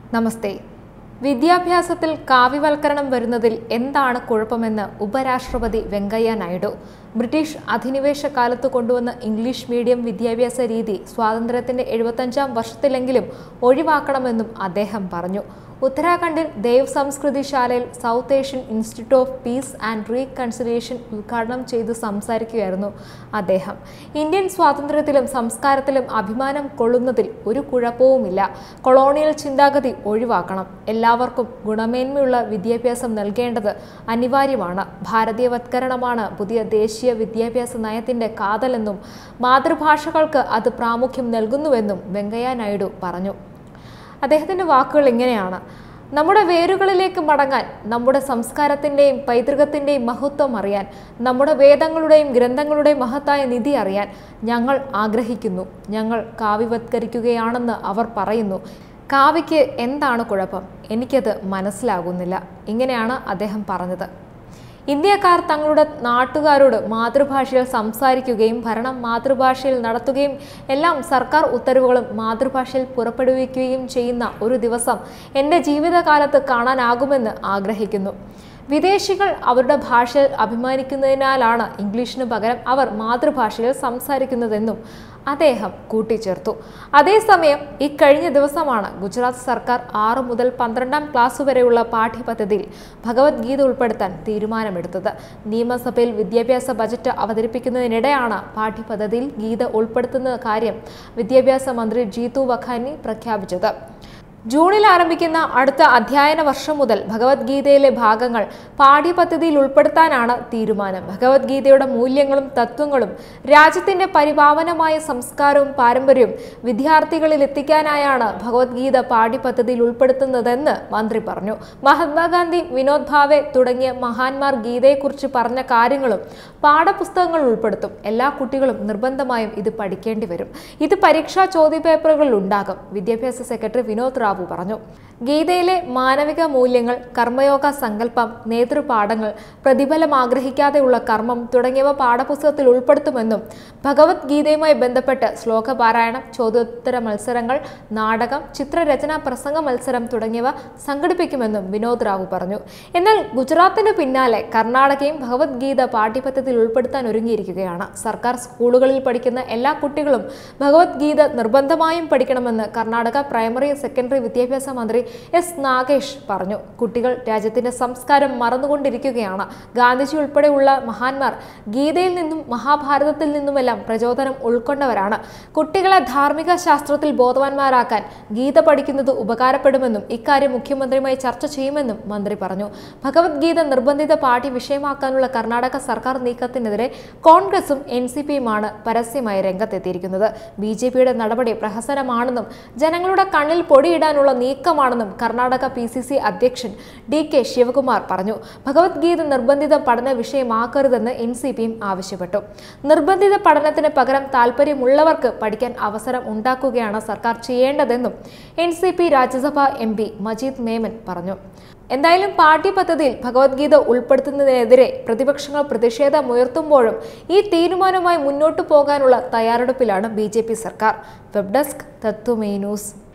നമസ്തേ വിദ്യാഭ്യാസത്തിൽ കാവ്യവൽക്കരണം വരുന്നതിൽ എന്താണ് കുഴപ്പമെന്ന് ഉപരാഷ്ട്രപതി വെങ്കയ്യ നായിഡു ബ്രിട്ടീഷ് അധിനിവേശ കാലത്ത് കൊണ്ടുവന്ന ഇംഗ്ലീഷ് മീഡിയം വിദ്യാഭ്യാസ രീതി സ്വാതന്ത്ര്യത്തിന്റെ എഴുപത്തഞ്ചാം വർഷത്തിലെങ്കിലും ഒഴിവാക്കണമെന്നും അദ്ദേഹം പറഞ്ഞു ഉത്തരാഖണ്ഡിൽ ദേവ് സംസ്കൃതി ശാലയിൽ South Asian Institute of Peace and Reconciliation ഉദ്ഘാടനം ചെയ്ത് സംസാരിക്കുകയായിരുന്നു അദ്ദേഹം ഇന്ത്യൻ സ്വാതന്ത്ര്യത്തിലും സംസ്കാരത്തിലും അഭിമാനം കൊള്ളുന്നതിൽ ഒരു കുഴപ്പവുമില്ല കൊളോണിയൽ ചിന്താഗതി ഒഴിവാക്കണം എല്ലാവർക്കും ഗുണമേന്മയുള്ള വിദ്യാഭ്യാസം നൽകേണ്ടത് അനിവാര്യമാണ് ഭാരതീയവത്കരണമാണ് പുതിയ ദേശീയ വിദ്യാഭ്യാസ നയത്തിന്റെ കാതലെന്നും മാതൃഭാഷകൾക്ക് അത് പ്രാമുഖ്യം നൽകുന്നുവെന്നും വെങ്കയ്യ നായിഡു പറഞ്ഞു അദ്ദേഹത്തിൻ്റെ വാക്കുകൾ ഇങ്ങനെയാണ് നമ്മുടെ വേരുകളിലേക്ക് മടങ്ങാൻ നമ്മുടെ സംസ്കാരത്തിൻ്റെയും പൈതൃകത്തിൻ്റെയും മഹത്വം അറിയാൻ നമ്മുടെ വേദങ്ങളുടെയും ഗ്രന്ഥങ്ങളുടെയും മഹത്തായ നിധി അറിയാൻ ഞങ്ങൾ ആഗ്രഹിക്കുന്നു ഞങ്ങൾ കാവ്യവത്കരിക്കുകയാണെന്ന് അവർ പറയുന്നു കാവ്യയ്ക്ക് എന്താണ് കുഴപ്പം എനിക്കത് മനസ്സിലാകുന്നില്ല ഇങ്ങനെയാണ് അദ്ദേഹം പറഞ്ഞത് ഇന്ത്യക്കാർ തങ്ങളുടെ നാട്ടുകാരോട് മാതൃഭാഷയിൽ സംസാരിക്കുകയും ഭരണം മാതൃഭാഷയിൽ നടത്തുകയും എല്ലാം സർക്കാർ ഉത്തരവുകളും മാതൃഭാഷയിൽ പുറപ്പെടുവിക്കുകയും ചെയ്യുന്ന ഒരു ദിവസം എൻ്റെ ജീവിതകാലത്ത് കാണാനാകുമെന്ന് ആഗ്രഹിക്കുന്നു വിദേശികൾ അവരുടെ ഭാഷയിൽ അഭിമാനിക്കുന്നതിനാലാണ് ഇംഗ്ലീഷിന് പകരം അവർ മാതൃഭാഷയിൽ സംസാരിക്കുന്നതെന്നും അദ്ദേഹം കൂട്ടിച്ചേർത്തു അതേസമയം ഇക്കഴിഞ്ഞ ദിവസമാണ് ഗുജറാത്ത് സർക്കാർ ആറ് മുതൽ പന്ത്രണ്ടാം ക്ലാസ് വരെയുള്ള പാഠ്യപദ്ധതിയിൽ ഭഗവത്ഗീത ഉൾപ്പെടുത്താൻ തീരുമാനമെടുത്തത് നിയമസഭയിൽ വിദ്യാഭ്യാസ ബജറ്റ് അവതരിപ്പിക്കുന്നതിനിടെയാണ് പാഠ്യപദ്ധതിയിൽ ഗീത ഉൾപ്പെടുത്തുന്ന കാര്യം വിദ്യാഭ്യാസ മന്ത്രി ജീതു വഖാനി പ്രഖ്യാപിച്ചത് ജൂണിൽ ആരംഭിക്കുന്ന അടുത്ത അധ്യയന വർഷം മുതൽ ഭഗവത്ഗീതയിലെ ഭാഗങ്ങൾ പാഠ്യപദ്ധതിയിൽ ഉൾപ്പെടുത്താനാണ് തീരുമാനം ഭഗവത്ഗീതയുടെ മൂല്യങ്ങളും തത്വങ്ങളും രാജ്യത്തിന്റെ പരിപാവനമായ സംസ്കാരവും പാരമ്പര്യവും വിദ്യാർത്ഥികളിൽ എത്തിക്കാനായാണ് ഭഗവത്ഗീത പാഠ്യപദ്ധതിയിൽ ഉൾപ്പെടുത്തുന്നതെന്ന് മന്ത്രി പറഞ്ഞു മഹാത്മാഗാന്ധി വിനോദ് ഭാവെ തുടങ്ങിയ മഹാന്മാർ ഗീതയെക്കുറിച്ച് പറഞ്ഞ കാര്യങ്ങളും പാഠപുസ്തകങ്ങൾ ഉൾപ്പെടുത്തും എല്ലാ കുട്ടികളും നിർബന്ധമായും ഇത് പഠിക്കേണ്ടി വരും ഇത് പരീക്ഷാ ചോദ്യപേപ്പറുകളിൽ ഉണ്ടാകും വിദ്യാഭ്യാസ സെക്രട്ടറി വിനോദ് റാവു പറഞ്ഞു ഗീതയിലെ മാനവിക മൂല്യങ്ങൾ കർമ്മയോഗ സങ്കല്പം നേതൃപാഠങ്ങൾ പ്രതിഫലം ആഗ്രഹിക്കാതെയുള്ള കർമ്മം തുടങ്ങിയവ പാഠപുസ്തകത്തിൽ ഉൾപ്പെടുത്തുമെന്നും ഭഗവത്ഗീതയുമായി ബന്ധപ്പെട്ട് ശ്ലോകപാരായണം ചോദ്യോത്തര മത്സരങ്ങൾ നാടകം ചിത്രരചന പ്രസംഗ മത്സരം തുടങ്ങിയവ സംഘടിപ്പിക്കുമെന്നും വിനോദ് റാവു പറഞ്ഞു എന്നാൽ ഗുജറാത്തിന് പിന്നാലെ കർണാടകയും ഭഗവത്ഗീത പാഠ്യപദ്ധതിയിൽ ഉൾപ്പെടുത്താൻ ഒരുങ്ങിയിരിക്കുകയാണ് സർക്കാർ സ്കൂളുകളിൽ പഠിക്കുന്ന എല്ലാ കുട്ടികളും ഭഗവത്ഗീത നിർബന്ധമായും പഠിക്കണമെന്ന് കർണാടക പ്രൈമറി സെക്കൻഡറി വിദ്യാഭ്യാസ മന്ത്രി എസ് നാഗേഷ് പറഞ്ഞു കുട്ടികൾ രാജ്യത്തിന്റെ സംസ്കാരം മറന്നുകൊണ്ടിരിക്കുകയാണ് ഗാന്ധിജി ഉൾപ്പെടെയുള്ള മഹാന്മാർ ഗീതയിൽ നിന്നും മഹാഭാരതത്തിൽ നിന്നുമെല്ലാം പ്രചോദനം ഉൾക്കൊണ്ടവരാണ് കുട്ടികളെ ധാർമ്മിക ശാസ്ത്രത്തിൽ ബോധവാന്മാരാക്കാൻ ഗീത പഠിക്കുന്നത് ഉപകാരപ്പെടുമെന്നും ഇക്കാര്യം മുഖ്യമന്ത്രിയുമായി ചർച്ച ചെയ്യുമെന്നും മന്ത്രി പറഞ്ഞു ഭഗവത്ഗീത നിർബന്ധിത പാഠ്യ വിഷയമാക്കാനുള്ള കർണാടക സർക്കാർ നീക്കത്തിനെതിരെ കോൺഗ്രസും എൻ സി പിയുമാണ് പരസ്യമായി രംഗത്തെത്തിയിരിക്കുന്നത് ബി ജെ പിയുടെ നടപടി പ്രഹസനമാണെന്നും ജനങ്ങളുടെ കണ്ണിൽ പൊടിയിടാനുള്ള നീക്കമാണെന്നും കർണാടക പി സി സി അധ്യക്ഷൻ ഡി കെ ശിവകുമാർ പറഞ്ഞു ഭഗവത്ഗീത നിർബന്ധിത പഠന വിഷയമാക്കരുതെന്ന് എൻ സി പിയും ആവശ്യപ്പെട്ടു നിർബന്ധിത പഠനത്തിന് പകരം താല്പര്യമുള്ളവർക്ക് പഠിക്കാൻ അവസരം ഉണ്ടാക്കുകയാണ് സർക്കാർ ചെയ്യേണ്ടതെന്നും N C P Rajya Sabha M P Majeed Memon പറഞ്ഞു എന്തായാലും പാഠ്യപദ്ധതിയിൽ ഭഗവത്ഗീത ഉൾപ്പെടുത്തുന്നതിനെതിരെ പ്രതിപക്ഷങ്ങൾ പ്രതിഷേധമുയർത്തുമ്പോഴും ഈ തീരുമാനവുമായി മുന്നോട്ടു പോകാനുള്ള തയ്യാറെടുപ്പിലാണ് ബി സർക്കാർ വെബ് ഡെസ്ക് തത്വമേ ന്യൂസ്